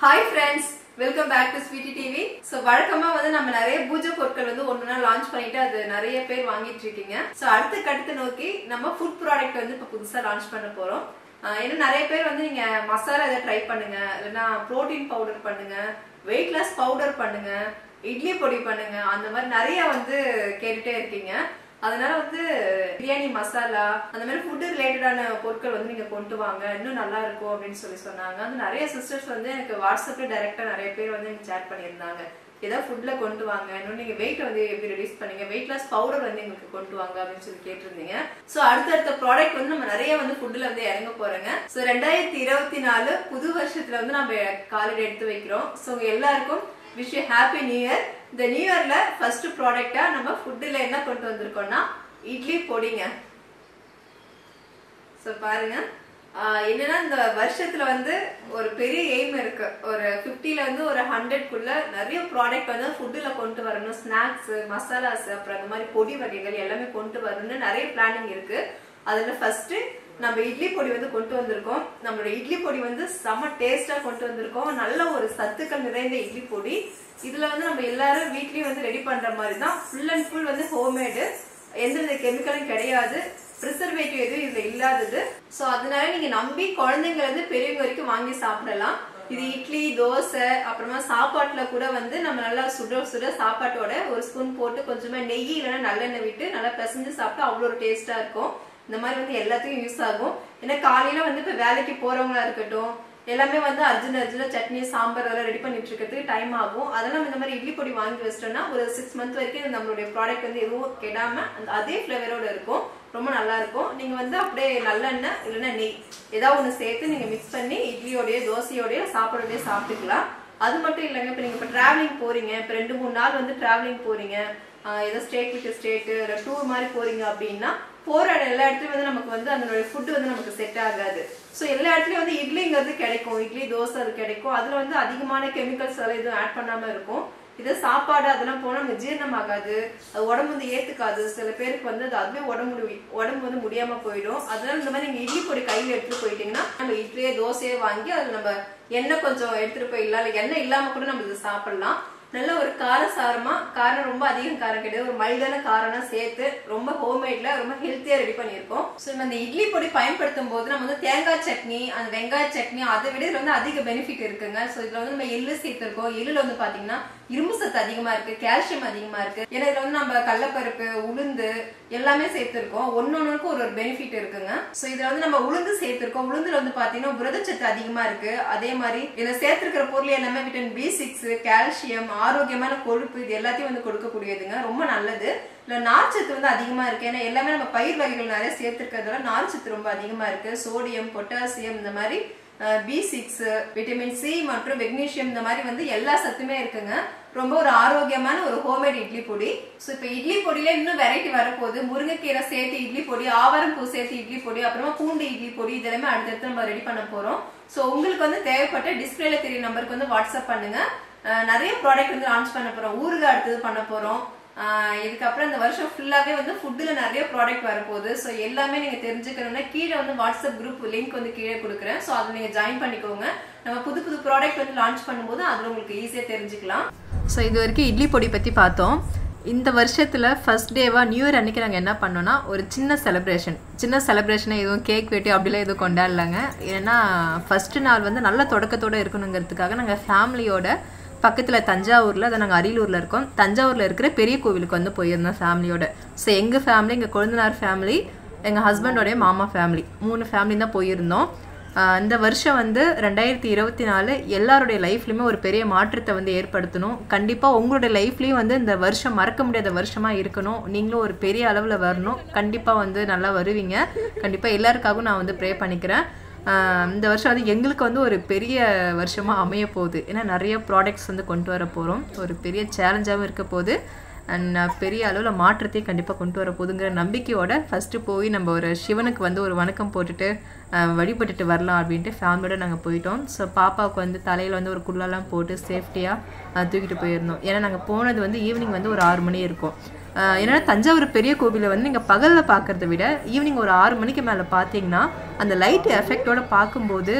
hi friends welcome back to Sweety TV so வழக்கமா வந்து நம்ம நிறைய பூஜை பொருட்கள் வந்து ஒண்ணுனா லான்ச் பண்ணிட்டு அது நிறைய பேர் வாங்கிட்டு இருக்கீங்க ஸோ அடுத்த கட்டத்தை நோக்கி நம்ம ஃபுட் ப்ராடக்ட் வந்து இப்போ புதுசா லான்ச் பண்ண போறோம் ஆஹ் ஏன்னா நிறைய பேர் வந்து நீங்க மசாலா எதாவது ட்ரை பண்ணுங்க இல்லைன்னா ப்ரோட்டீன் பவுடர் பண்ணுங்க வெயிட் லாஸ் பவுடர் பண்ணுங்க இட்லி பொடி பண்ணுங்க அந்த மாதிரி நிறைய வந்து கேட்டுட்டே இருக்கீங்க அதனால வந்து பிரியாணி மசாலா அந்த மாதிரி ஃபுட் ரிலேட்டடான பொருட்கள் வந்து நீங்க கொண்டு வாங்க இன்னும் நல்லா இருக்கும் அப்படின்னு சொல்லி சொன்னாங்க வந்து நிறைய சிஸ்டர்ஸ் வந்து எனக்கு வாட்ஸ்அப்ல டைரக்டா நிறைய பேர் வந்து எனக்கு சேட் பண்ணியிருந்தாங்க ஏதாவது ஃபுட்ல கொண்டு வாங்க இன்னும் நீங்க வெயிட் வந்து எப்படி ரெடியூஸ் பண்ணீங்க வெயிட் லாஸ் பவுடர் வந்து எங்களுக்கு கொண்டு வாங்க அப்படின்னு சொல்லி கேட்டிருந்தீங்க சோ அடுத்தடுத்த ப்ராடக்ட் வந்து நம்ம நிறைய வந்து ஃபுட்ல வந்து இறங்க போறோங்க சோ ரெண்டாயிரத்தி இருபத்தி நாலு புது வருஷத்துல வந்து நம்ம காலையில எடுத்து வைக்கிறோம் சோ உங்க எல்லாருக்கும் wish you happy new year இந்த நியூ இயர்ல ஃபர்ஸ்ட் ப்ராடக்டா நம்ம ஃபுட்ல என்ன கொண்டு வந்திருக்கோம்னா இட்லி பொடிங்க ஸோ பாருங்க ஆஹ் என்னன்னா இந்த வருஷத்துல வந்து ஒரு பெரிய எய்ம் இருக்கு ஒரு 50 ல இருந்து ஒரு ஹண்ட்ரட்குள்ள நிறைய ப்ராடக்ட் வந்து ஃபுட்டுல கொண்டு வரணும் ஸ்நாக்ஸ் மசாலாஸ் அப்புறம் அந்த மாதிரி பொடி வகைகள் எல்லாமே கொண்டு வரணும்னு நிறைய பிளானிங் இருக்கு அதுல ஃபர்ஸ்ட் நம்ம இட்லி பொடி வந்து கொண்டு வந்திருக்கோம் நம்மளோட இட்லி பொடி வந்து செம டேஸ்டா கொண்டு வந்திருக்கோம் நல்ல ஒரு சத்துக்கள் நிறைந்த இட்லி பொடி இதுல வந்து நம்ம எல்லாரும் வீட்லயும் வந்து ரெடி பண்ற மாதிரி தான் ஃபுல் அண்ட் ஃபுல் வந்து ஹோம்மேடு எந்த வித கெமிக்கலும் கிடையாது ப்ரிசர்வேட்டிவ் எதுவும் இதுல இல்லாதது சோ அதனால நீங்க நம்பி குழந்தைங்க இருந்து பெரியவங்க வரைக்கும் வாங்கி சாப்பிடலாம் இது இட்லி தோசை அப்புறமா சாப்பாட்டுல கூட வந்து நம்ம நல்லா சுட சுட சாப்பாட்டோட ஒரு ஸ்பூன் போட்டு கொஞ்சமா நெய் இல்லைன்னா நல்லெண்ணெய் விட்டு நல்லா பிசைஞ்சு சாப்பிட்டா அவ்வளோ ஒரு டேஸ்டா இருக்கும் இந்த மாதிரி வந்து எல்லாத்துக்கும் யூஸ் ஆகும் ஏன்னா காலையில வந்து இப்ப வேலைக்கு போறவங்களா இருக்கட்டும் எல்லாமே வந்து அர்ஜுன் அர்ஜுன சட்னி சாம்பார் அதெல்லாம் ரெடி பண்ணிட்டு இருக்கிறதுக்கு டைம் ஆகும் அதெல்லாம் நம்ம இந்த மாதிரி இட்லி பொடி வாங்கி வச்சிட்டோம்னா ஒரு சிக்ஸ் மந்த் வரைக்கும் நம்மளுடைய ப்ராடக்ட் வந்து எதுவும் கெடாம அந்த அதே ஃபிளவரோட இருக்கும் ரொம்ப நல்லா இருக்கும் நீங்க வந்து அப்படியே நல்லெண்ணெய் இல்லைன்னா நெய் ஏதாவது ஒன்று சேர்த்து நீங்க மிக்ஸ் பண்ணி இட்லியோடய தோசையோடய சாப்பாடோடய சாப்பிட்டுக்கலாம் அது மட்டும் இல்லைங்க இப்போ நீங்க இப்போ டிராவலிங் போறீங்க இப்போ ரெண்டு மூணு நாள் வந்து டிராவலிங் போறீங்க ஆஹ் ஏதோ ஸ்டேட் விட்டு ஸ்டேட்டு இல்லை டூர் மாதிரி போறீங்க அப்படின்னா போற இடம் எல்லா இடத்துலயும் வந்து நமக்கு வந்து அதனுடைய ஃபுட் வந்து நமக்கு செட் ஆகாது ஸோ எல்லா இடத்துலயும் வந்து இட்லிங்கிறது கிடைக்கும் இட்லி தோசை அது கிடைக்கும் அதுல வந்து அதிகமான கெமிக்கல்ஸ் எல்லாம் எதுவும் ஆட் பண்ணாம இருக்கும் இது சாப்பாடு அதெல்லாம் போனா நமக்கு ஜீரணம் ஆகாது அது உடம்பு வந்து ஏத்துக்காது சில பேருக்கு வந்து அது அதுவே உடம்பு முடி- உடம்பு வந்து முடியாம போயிடும் அதனால இந்த மாதிரி நீங்க இட்லி பொடி கையில எடுத்துட்டு போயிட்டீங்கன்னா நம்ம இட்லியே தோசையே வாங்கி அதுல நம்ம எண்ணெய் கொஞ்சம் எடுத்துட்டு போயிடலாம் இல்லை எண்ணெய் இல்லாம கூட நம்ம இது சாப்பிடலாம் நல்ல ஒரு காரசாரமா காரம் ரொம்ப அதிகம் காரம் கிடையாது ஒரு மைல்டான காரம் சேர்த்து ரொம்ப ஹோம்மேட்ல ரொம்ப ஹெல்த்தியா ரெடி பண்ணியிருக்கோம் ஸோ நம்ம இந்த இட்லி பொடி பயன்படுத்தும் போது நம்ம வந்து தேங்காய் சட்னி அந்த வெங்காய சட்னி அதை விட இதுல வந்து அதிக பெனிஃபிட் இருக்குங்க ஸோ இதுல வந்து நம்ம எள்ளு சேர்த்திருக்கோம் எள்ளுல வந்து பாத்தீங்கன்னா இரும்பு சத்து அதிகமா இருக்கு கால்சியம் அதிகமா இருக்கு ஏன்னா இதுல வந்து நம்ம கடலப்பருப்பு உளுந்து எல்லாமே சேர்த்திருக்கோம் ஒன்னொன்னுக்கும் ஒரு ஒரு பெனிஃபிட் இருக்குங்க ஸோ இதுல வந்து நம்ம உளுந்து சேர்த்திருக்கோம் உளுந்துல வந்து பாத்தீங்கன்னா புரதச்சத்து அதிகமா இருக்கு அதே மாதிரி இதுல சேர்த்திருக்கிற பொருள் எல்லாமே விட்டமின் பி சிக்ஸ் கால்சியம் ஆரோக்கியமான கொழுப்பு இது எல்லாத்தையும் வந்து கொடுக்கக்கூடியதுங்க ரொம்ப நல்லது இல்ல நார்ச்சத்து வந்து அதிகமா இருக்கு ஏன்னா எல்லாமே நம்ம பயிர் வகைகள் நிறைய சேர்த்திருக்கிறதுனால நார்ச்சத்து ரொம்ப அதிகமா இருக்கு சோடியம் பொட்டாசியம் இந்த மாதிரி பி சிக்ஸ் விட்டமின் சி மற்றும் மெக்னீசியம் இந்த மாதிரி வந்து எல்லா சத்துமே இருக்குங்க ரொம்ப ஒரு ஆரோக்கியமான ஒரு ஹோம்மேட் இட்லி பொடி ஸோ இப்போ இட்லி பொடியில இன்னும் வெரைட்டி வரப்போகுது முருங்கைக்கீரை சேர்த்து இட்லி பொடி ஆவாரம் பூ சேர்த்து இட்லி பொடி அப்புறமா பூண்டு இட்லி பொடி இதெல்லாமே அடுத்தடுத்து நம்ம ரெடி பண்ண போறோம் ஸோ உங்களுக்கு வந்து தேவைப்பட்ட டிஸ்பிளேல தெரிய நம்பருக்கு வந்து வாட்ஸ்அப் பண்ணுங்க அஹ் நிறைய ப்ராடக்ட் வந்து லான்ச் பண்ண போறோம் ஊறுகாய் அடுத்தது பண்ண போறோம் ஆஹ் இதுக்கப்புறம் இந்த வருஷம் ஃபுல்லாவே வந்து ஃபுட்டுல நிறைய ப்ராடக்ட் வரப்போகுது ஸோ எல்லாமே நீங்க தெரிஞ்சுக்கணும்னா கீழே வந்து வாட்ஸ்அப் குரூப் லிங்க் வந்து கீழே கொடுக்குறேன் ஸோ அதில் நீங்க ஜாயின் பண்ணிக்கோங்க நம்ம புது புது ப்ராடக்ட் வந்து லான்ச் பண்ணும்போது அதில் உங்களுக்கு ஈஸியாக தெரிஞ்சுக்கலாம் ஸோ இது வரைக்கும் இட்லி பொடி பற்றி பார்த்தோம் இந்த வருஷத்தில் ஃபர்ஸ்ட் டேவாக நியூ இயர் அன்னைக்கு நாங்கள் என்ன பண்ணோம்னா ஒரு சின்ன செலிப்ரேஷன் சின்ன செலிப்ரேஷனை எதுவும் கேக் வெட்டி அப்படிலாம் எதுவும் கொண்டாடலாங்க ஏன்னா ஃபர்ஸ்ட் நாள் வந்து நல்ல தொடக்கத்தோடு இருக்கணுங்கிறதுக்காக நாங்கள் ஃபேமிலியோட பக்கத்தில் தஞ்சாவூரில் அதை நாங்கள் அரியலூரில் இருக்கோம் தஞ்சாவூரில் இருக்கிற பெரிய கோவிலுக்கு வந்து போயிருந்தோம் ஃபேமிலியோட ஸோ எங்கள் ஃபேமிலி எங்கள் கொழுந்தனார் ஃபேமிலி எங்கள் ஹஸ்பண்டோடைய மாமா ஃபேமிலி மூணு ஃபேமிலி தான் போயிருந்தோம் ஆஹ் இந்த வருஷம் வந்து ரெண்டாயிரத்தி இருபத்தி நாலு எல்லாருடைய லைஃப்லையுமே ஒரு பெரிய மாற்றத்தை வந்து ஏற்படுத்தணும் கண்டிப்பாக உங்களுடைய லைஃப்லேயும் வந்து இந்த வருஷம் மறக்க முடியாத வருஷமாக இருக்கணும் நீங்களும் ஒரு பெரிய அளவில் வரணும் கண்டிப்பாக வந்து நல்லா வருவீங்க கண்டிப்பாக எல்லாருக்காகவும் நான் வந்து ப்ரே பண்ணிக்கிறேன் ஆஹ் இந்த வருஷம் வந்து எங்களுக்கு வந்து ஒரு பெரிய வருஷமாக அமைய போகுது ஏன்னா நிறைய ப்ராடக்ட்ஸ் வந்து கொண்டு வர போகிறோம் ஒரு பெரிய சேலஞ்சாகவும் இருக்க போகுது அண்ட் பெரிய அளவில் மாற்றத்தையும் கண்டிப்பாக கொண்டு வர போகுதுங்கிற நம்பிக்கையோட ஃபஸ்ட்டு போய் நம்ம ஒரு சிவனுக்கு வந்து ஒரு வணக்கம் போட்டுட்டு ஆஹ் வழிபட்டுட்டு வரலாம் அப்படின்ட்டு ஃபேமிலியோட நாங்கள் போயிட்டோம் ஸோ பாப்பாவுக்கு வந்து தலையில் வந்து ஒரு குள்ளெல்லாம் போட்டு சேஃப்டியாக தூக்கிட்டு போயிருந்தோம் ஏன்னா நாங்கள் போனது வந்து ஈவினிங் வந்து ஒரு ஆறு மணி இருக்கும் ஆஹ் ஏன்னா தஞ்சாவூர் பெரிய கோவிலை வந்து நீங்கள் பகலில் பார்க்கறத விட ஈவினிங் ஒரு ஆறு மணிக்கு மேலே பார்த்தீங்கன்னா அந்த லைட் எஃபெக்டோட பார்க்கும்போது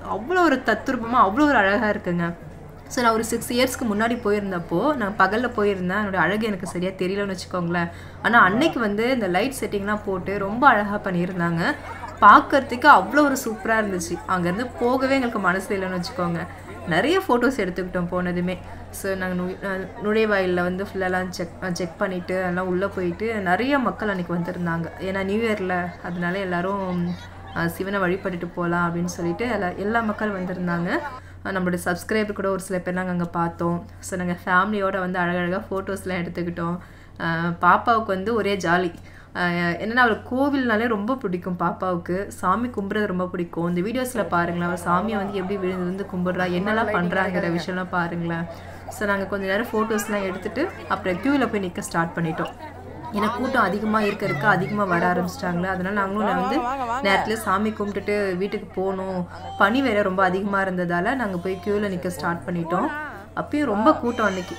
அவ்வளோ ஒரு தத்துரூபமாக அவ்வளோ ஒரு அழகாக இருக்குங்க ஸோ நான் ஒரு சிக்ஸ் இயர்ஸ்க்கு முன்னாடி போயிருந்தப்போ நான் பகலில் போயிருந்தேன் என்னோட அழகு எனக்கு சரியாக தெரியலன்னு வச்சுக்கோங்களேன் ஆனால் அன்னைக்கு வந்து இந்த லைட் செட்டிங்லாம் போட்டு ரொம்ப அழகாக பண்ணியிருந்தாங்க பார்க்கறதுக்கு அவ்வளோ ஒரு சூப்பராக இருந்துச்சு அங்கேருந்து போகவே எங்களுக்கு மனசு இல்லைன்னு வச்சுக்கோங்க நிறைய ஃபோட்டோஸ் எடுத்துக்கிட்டோம் போனதுமே ஸோ நாங்கள் நு அஹ் நுழைவாயிலில் வந்து ஃபுல்லெல்லாம் செக் செக் பண்ணிவிட்டு எல்லாம் உள்ளே போயிட்டு நிறைய மக்கள் அன்றைக்கி வந்திருந்தாங்க ஏன்னா நியூ இயரில் அதனால எல்லாரும் அஹ் சிவனை வழிபட்டுட்டு போகலாம் அப்படின்னு சொல்லிட்டு எல்லா எல்லா மக்கள் வந்திருந்தாங்க அஹ் நம்மளுடைய சப்ஸ்கிரைபர் கூட ஒரு சில பேர் நாங்கள் அங்கே பார்த்தோம் ஸோ நாங்கள் ஃபேமிலியோட வந்து அழகழகாக ஃபோட்டோஸ்லாம் எடுத்துக்கிட்டோம் அஹ் பாப்பாவுக்கு வந்து ஒரே ஜாலி அஹ் என்னன்னா அவளுக்கு கோவில்னாலே ரொம்ப பிடிக்கும் பாப்பாவுக்கு சாமி கும்பிட்றது ரொம்ப பிடிக்கும் இந்த வீடியோஸில் பாருங்களேன் அவள் சாமியை வந்து எப்படி விழுந்து விழுந்து கும்பிட்றா என்னெல்லாம் பண்ணுறாங்கிற விஷயம்லாம் பாருங்களேன் ஸோ நாங்கள் கொஞ்ச நேரம் ஃபோட்டோஸ்லாம் எடுத்துட்டு அப்புறம் க்யூவில் போய் நிற்க ஸ்டார்ட் பண்ணிட்டோம் ஏன்னா கூட்டம் அதிகமாக இருக்க இருக்க அதிகமாக வர ஆரம்பிச்சிட்டாங்களே அதனால நாங்களும் வந்து நேரத்தில் சாமி கும்பிட்டுட்டு வீட்டுக்கு போகணும் பனி வேற ரொம்ப அதிகமாக இருந்ததால நாங்கள் போய் க்யூவில் நிற்க ஸ்டார்ட் பண்ணிட்டோம் அப்பயும் ரொம்ப கூட்டம் அன்னைக்கு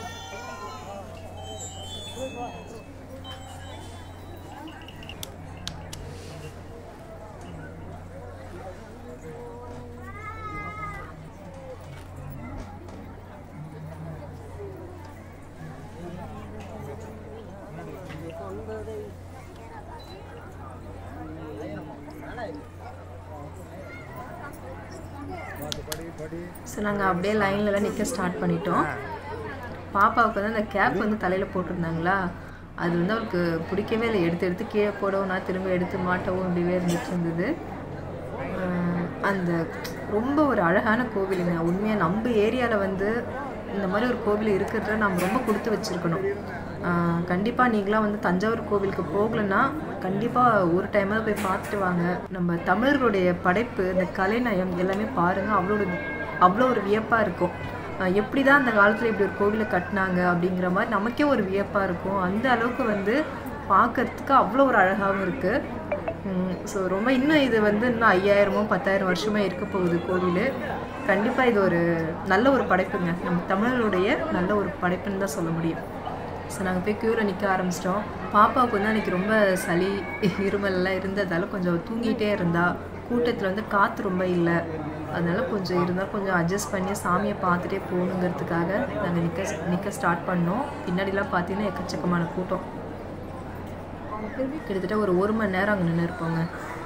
ஸோ நாங்கள் அப்படியே லைன்லலாம் நிற்க ஸ்டார்ட் பண்ணிட்டோம் பாப்பாவுக்கு வந்து அந்த கேப் வந்து தலையில் போட்டிருந்தாங்களா அது வந்து அவருக்கு பிடிக்கவே இல்லை எடுத்து எடுத்து கீழே போடவும் நான் திரும்ப எடுத்து மாட்டவும் இப்படிவே இருந்துட்டு இருந்தது ஆஹ் அந்த ரொம்ப ஒரு அழகான கோவிலுங்க உண்மையாக நம்ம ஏரியாவில் வந்து இந்த மாதிரி ஒரு கோவில் இருக்கிறத நம்ம ரொம்ப கொடுத்து வச்சுருக்கணும் கண்டிப்பாக நீங்களாம் வந்து தஞ்சாவூர் கோவிலுக்கு போகலன்னா கண்டிப்பாக ஒரு டைமாவது போய் பார்த்துட்டு வாங்க நம்ம தமிழர்களுடைய படைப்பு இந்த கலைநயம் எல்லாமே பாருங்கள் அவ்வளோ ஒரு அவ்வளோ ஒரு வியப்பாக இருக்கும் ஆஹ் எப்படி தான் அந்த காலத்தில் இப்படி ஒரு கோவிலை கட்டினாங்க அப்படிங்கிற மாதிரி நமக்கே ஒரு வியப்பாக இருக்கும் அந்த அளவுக்கு வந்து பார்க்கறதுக்கு அவ்வளோ ஒரு அழகாகவும் இருக்குது ஸோ ரொம்ப இன்னும் இது வந்து இன்னும் ஐயாயிரமோ பத்தாயிரம் வருஷமே இருக்க போகுது கோவில் கண்டிப்பாக இது ஒரு நல்ல ஒரு படைப்புங்க நம்ம தமிழர்களுடைய நல்ல ஒரு படைப்புன்னு தான் சொல்ல முடியும் ஸோ நாங்கள் போய் க்யூவில் நிற்க ஆரம்பிச்சிட்டோம் பாப்பாவுக்கு வந்து அன்றைக்கி ரொம்ப சளி இருமல் எல்லாம் இருந்ததால கொஞ்சம் தூங்கிட்டே இருந்தா கூட்டத்தில் வந்து காற்று ரொம்ப இல்லை அதனால கொஞ்சம் இருந்தால் கொஞ்சம் அட்ஜஸ்ட் பண்ணி சாமியை பார்த்துட்டே போகணுங்கிறதுக்காக நாங்கள் நிற்க நிற்க ஸ்டார்ட் பண்ணோம் பின்னாடிலாம் பார்த்தீங்கன்னா எக்கச்சக்கமான கூட்டம் கிட்டத்தட்ட ஒரு ஒரு மணி நேரம் அங்கே நின்று இருப்போங்க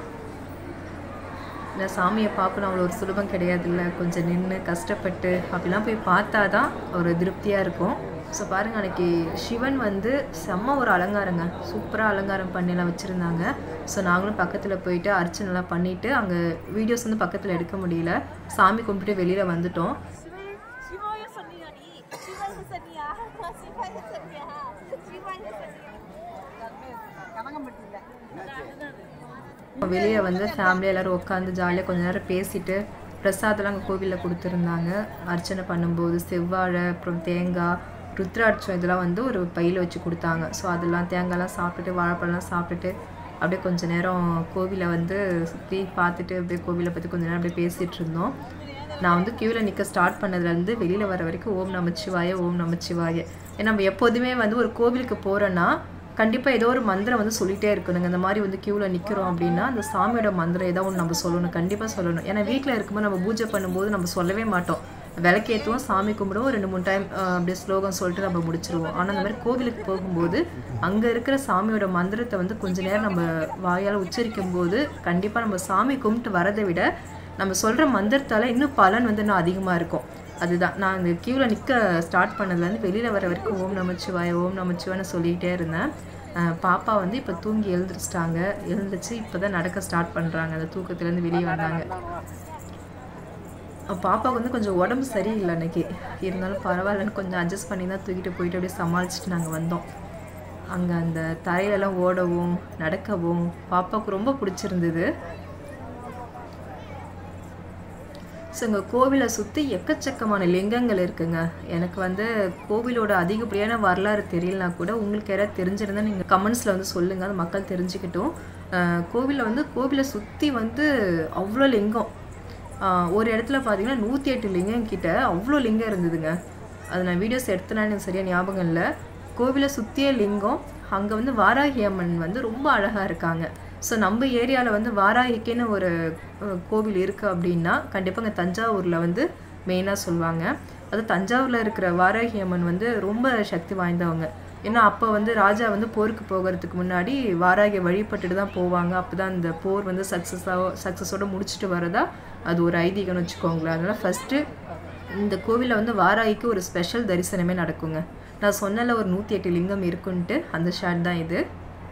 இல்லை சாமியை பார்க்கணும் அவ்வளோ ஒரு சுலபம் கிடையாதுல்ல கொஞ்சம் நின்று கஷ்டப்பட்டு அப்படிலாம் போய் பார்த்தா தான் ஒரு திருப்தியாக இருக்கும் ஸோ பாருங்கள் அன்னைக்கு சிவன் வந்து செம்ம ஒரு அலங்காரங்க சூப்பராக அலங்காரம் பண்ணிலாம் வச்சுருந்தாங்க ஸோ நாங்களும் பக்கத்தில் போயிட்டு அர்ச்சனைலாம் பண்ணிவிட்டு அங்கே வீடியோஸ் வந்து பக்கத்தில் எடுக்க முடியல சாமி கும்பிட்டு வெளியில் வந்துட்டோம் சிவாய சொன்னியா நீ சிவாய சொன்னியா சிவாய சொன்னியா சிவாய சொன்னியா வெளியே வந்து ஃபேமிலி எல்லோரும் உட்காந்து ஜாலியாக கொஞ்ச நேரம் பேசிட்டு பிரசாதம்லாம் அங்கே கோவிலில் கொடுத்துருந்தாங்க அர்ச்சனை பண்ணும்போது செவ்வாழை அப்புறம் தேங்காய் ருத்ராட்சம் இதெல்லாம் வந்து ஒரு பையில் வச்சு கொடுத்தாங்க ஸோ அதெல்லாம் தேங்காய்லாம் சாப்பிட்டுட்டு வாழைப்பழம்லாம் சாப்பிட்டுட்டு அப்படியே கொஞ்ச நேரம் கோவிலை வந்து சுற்றி பார்த்துட்டு அப்படியே கோவிலை பற்றி கொஞ்ச நேரம் அப்படியே பேசிகிட்டு இருந்தோம் நான் வந்து க்யூவில் நிற்க ஸ்டார்ட் பண்ணதுலேருந்து வெளியில் வர வரைக்கும் ஓம் நமச்சிவாய ஓம் நமச்சிவாய ஏன்னா நம்ம எப்போதுமே வந்து ஒரு கோவிலுக்கு போகிறோன்னா கண்டிப்பாக ஏதோ ஒரு மந்திரம் வந்து சொல்லிட்டே இருக்கணுங்க இந்த மாதிரி வந்து க்யூவில் நிற்கிறோம் அப்படின்னா அந்த சாமியோட மந்திரம் ஏதோ ஒன்று நம்ம சொல்லணும் கண்டிப்பாக சொல்லணும் ஏன்னா வீட்டில் இருக்கும்போது நம்ம பூஜை பண்ணும்போது நம்ம சொல்லவே மாட்டோம் விளக்கேற்றுவோம் சாமி கும்பிடுவோம் ரெண்டு மூணு டைம் அப்படியே ஸ்லோகம் சொல்லிட்டு நம்ம முடிச்சிருவோம் ஆனால் அந்த மாதிரி கோவிலுக்கு போகும்போது அங்கே இருக்கிற சாமியோட மந்திரத்தை வந்து கொஞ்ச நேரம் நம்ம வாயால் உச்சரிக்கும் போது கண்டிப்பாக நம்ம சாமி கும்பிட்டு வரதை விட நம்ம சொல்கிற மந்திரத்தால் இன்னும் பலன் வந்து இன்னும் அதிகமாக இருக்கும் அதுதான் நான் இந்த க்யூவில் நிற்க ஸ்டார்ட் பண்ணதுலேருந்து வெளியில் வர வரைக்கும் ஓம் நமச்சிவாய ஓம் நமச்சிவான்னு சொல்லிகிட்டே இருந்தேன் அஹ் பாப்பா வந்து இப்போ தூங்கி எழுந்திரிச்சிட்டாங்க எழுந்திரிச்சு இப்போ தான் நடக்க ஸ்டார்ட் பண்ணுறாங்க அந்த தூக்கத்துலேருந்து வெளியே வந்தாங்க அஹ் பாப்பாவுக்கு வந்து கொஞ்சம் உடம்பு சரியில்லை அன்னைக்கு இருந்தாலும் பரவாயில்லன்னு கொஞ்சம் அட்ஜஸ்ட் பண்ணி தான் தூக்கிட்டு போயிட்டு அப்படியே சமாளிச்சுட்டு நாங்கள் வந்தோம் அங்கே அந்த தரையிலலாம் ஓடவும் நடக்கவும் பாப்பாவுக்கு ரொம்ப பிடிச்சிருந்தது ஸோ இங்கே கோவிலை சுற்றி எக்கச்சக்கமான லிங்கங்கள் இருக்குங்க எனக்கு வந்து கோவிலோட அதிகப்படியான வரலாறு தெரியலனா கூட உங்களுக்கு யாராவது தெரிஞ்சிருந்தா நீங்கள் கமெண்ட்ஸில் வந்து சொல்லுங்கள் அது மக்கள் தெரிஞ்சுக்கிட்டும் கோவிலில் வந்து கோவிலை சுற்றி வந்து அவ்வளோ லிங்கம் ஆஹ் ஒரு இடத்துல பார்த்தீங்கன்னா நூற்றி எட்டு லிங்கம் கிட்ட அவ்வளோ லிங்கம் இருந்ததுங்க அது நான் வீடியோஸ் எடுத்தேனான்னு எனக்கு சரியாக ஞாபகம் இல்லை கோவிலை சுற்றியே லிங்கம் அங்கே வந்து வாராகி அம்மன் வந்து ரொம்ப அழகாக இருக்காங்க ஸோ நம்ம ஏரியாவில் வந்து வாராகிக்குன்னு ஒரு அஹ், கோவில் இருக்குது அப்படின்னா கண்டிப்பாக இங்கே தஞ்சாவூரில் வந்து மெயினாக சொல்லுவாங்க அது தஞ்சாவூரில் இருக்கிற வாராகி அம்மன் வந்து ரொம்ப சக்தி வாய்ந்தவங்க ஏன்னா அப்போ வந்து ராஜா வந்து போருக்கு போகிறதுக்கு முன்னாடி வாராகியை வழிபட்டுட்டு தான் போவாங்க அப்போ தான் இந்த போர் வந்து சக்ஸஸாக சக்ஸஸோடு முடிச்சுட்டு வரதா அது ஒரு ஐதீகம்னு வச்சுக்கோங்களேன் அதனால் ஃபஸ்ட்டு இந்த கோவிலில் வந்து வாராகிக்கு ஒரு ஸ்பெஷல் தரிசனமே நடக்குங்க நான் சொன்னல ஒரு நூற்றி எட்டு லிங்கம் இருக்குன்ட்டு அந்த ஷாட் தான் இது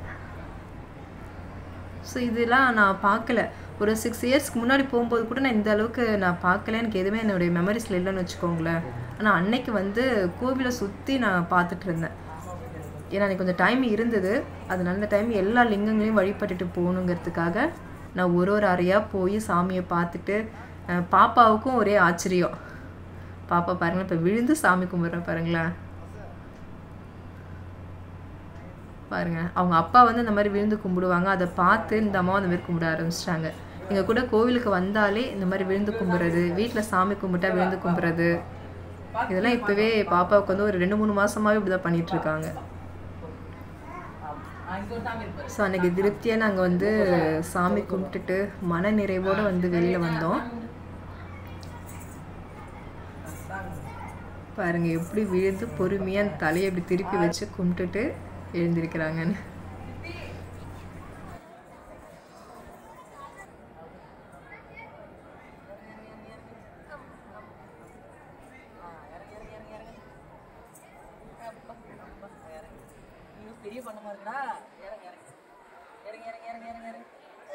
ஸோ இதெல்லாம் நான் பார்க்கல ஒரு சிக்ஸ் இயர்ஸ்க்கு முன்னாடி போகும்போது கூட நான் இந்த அளவுக்கு நான் பார்க்கல எனக்கு எதுவுமே என்னுடைய மெமரிஸில் இல்லைன்னு வச்சுக்கோங்களேன் ஆனால் அன்னைக்கு வந்து கோவிலை சுற்றி நான் பார்த்துட்டு இருந்தேன் ஏன்னா எனக்கு கொஞ்சம் டைம் இருந்தது அதனால அந்த டைம் எல்லா லிங்கங்களையும் வழிபட்டுட்டு போகணுங்கிறதுக்காக நான் ஒரு ஒரு அறையாக போய் சாமியை பார்த்துட்டு அஹ், பாப்பாவுக்கும் ஒரே ஆச்சரியம் பாப்பா பாருங்களேன் இப்போ விழுந்து சாமி கும்பிட்றேன் பாருங்களேன் பாருங்க அவங்க அப்பா வந்து இந்த மாதிரி விழுந்து கும்பிடுவாங்க அதை பார்த்து இந்த அம்மாவும் அந்த மாதிரி கும்பிட ஆரம்பிச்சிட்டாங்க எங்கள் கூட கோவிலுக்கு வந்தாலே இந்த மாதிரி விழுந்து கும்பிட்றது வீட்டில் சாமி கும்பிட்டா விழுந்து கும்பிட்றது இதெல்லாம் இப்போவே பாப்பாவுக்கு வந்து ஒரு ரெண்டு மூணு மாசமாவே இப்படி தான் பண்ணிட்டு இருக்காங்க ஸோ அன்னைக்கு திருப்தியாக நாங்கள் வந்து சாமி கும்பிட்டுட்டு மன நிறைவோடு வந்து வெளியில் வந்தோம் பாருங்க எப்படி விழுந்து பொறுமையாக அந்த தலையை இப்படி திருப்பி வச்சு கும்பிட்டுட்டு எழுந்திருக்கிறாங்கன்னு பெரிய பண்ணமா இருக்குடா இறங்க இறங்க இறங்க இறங்க இறங்க இறங்க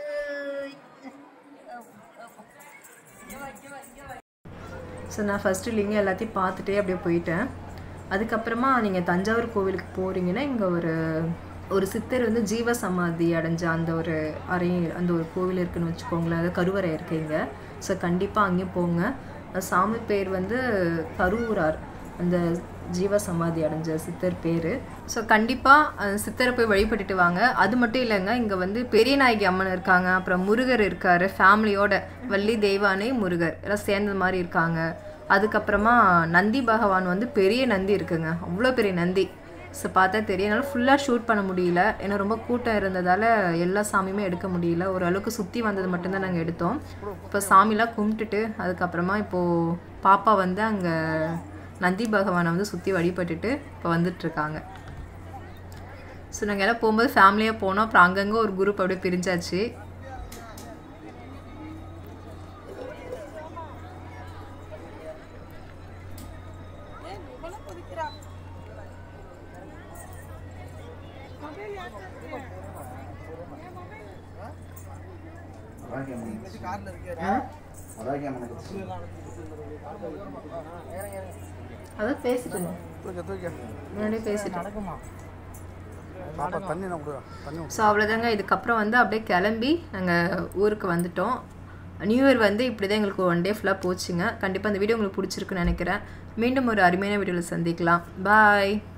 ஸோ நான் ஃபஸ்ட்டு லிங்கம் எல்லாத்தையும் பார்த்துட்டே அப்படியே போயிட்டேன் அதுக்கப்புறமா நீங்கள் தஞ்சாவூர் கோவிலுக்கு போகிறீங்கன்னா இங்கே ஒரு ஒரு சித்தர் வந்து ஜீவ சமாதி அடைஞ்ச அந்த ஒரு அறை அந்த ஒரு கோவில் இருக்குன்னு வச்சுக்கோங்களேன் அது கருவறை இருக்கு இங்கே ஸோ கண்டிப்பாக அங்கேயும் போங்க அது சாமி பேர் வந்து கருவூரார் அந்த ஜீவ சமாதி அடைஞ்ச சித்தர் பேர் ஸோ கண்டிப்பாக சித்தரை போய் வழிபட்டுட்டு வாங்க அது மட்டும் இல்லைங்க இங்கே வந்து பெரியநாயகி அம்மன் இருக்காங்க அப்புறம் முருகர் இருக்கார் ஃபேமிலியோட வள்ளி தெய்வானை முருகர் எல்லாம் சேர்ந்தது மாதிரி இருக்காங்க அதுக்கப்புறமா நந்தி பகவான் வந்து பெரிய நந்தி இருக்குங்க அவ்வளோ பெரிய நந்தி ஸோ பார்த்தா தெரியும் என்னால் ஃபுல்லாக ஷூட் பண்ண முடியல ஏன்னா ரொம்ப கூட்டம் இருந்ததால் எல்லா சாமியுமே எடுக்க முடியல ஓரளவுக்கு சுற்றி வந்தது மட்டும்தான் நாங்கள் எடுத்தோம் இப்போ சாமிலாம் கும்பிட்டுட்டு அதுக்கப்புறமா இப்போது பாப்பா வந்து அங்கே நந்தி பகவானை வந்து சுற்றி வழிபட்டுட்டு இப்போ வந்துட்டுருக்காங்க ஸோ நாங்கள் எல்லாம் போகும்போது ஃபேமிலியாக போனோம் அப்புறம் அங்கங்கே ஒரு குரூப் அப்படியே பிரிஞ்சாச்சு அதான் பேசிட்டேன் தூக்க தூக்க முன்னாடியே பேசிட்டேன் நடக்குமா பாப்பா தண்ணி நான் விடுவா தண்ணி ஸோ அவ்வளோதாங்க இதுக்கப்புறம் வந்து அப்படியே கிளம்பி நாங்கள் ஊருக்கு வந்துட்டோம் நியூ இயர் வந்து இப்படி தான் எங்களுக்கு ஒன் டே ஃபுல்லாக போச்சுங்க கண்டிப்பாக அந்த வீடியோ உங்களுக்கு பிடிச்சிருக்குன்னு நினைக்கிறேன் மீண்டும் ஒரு அருமையான வீடியோவில் சந்திக்கலாம் பாய்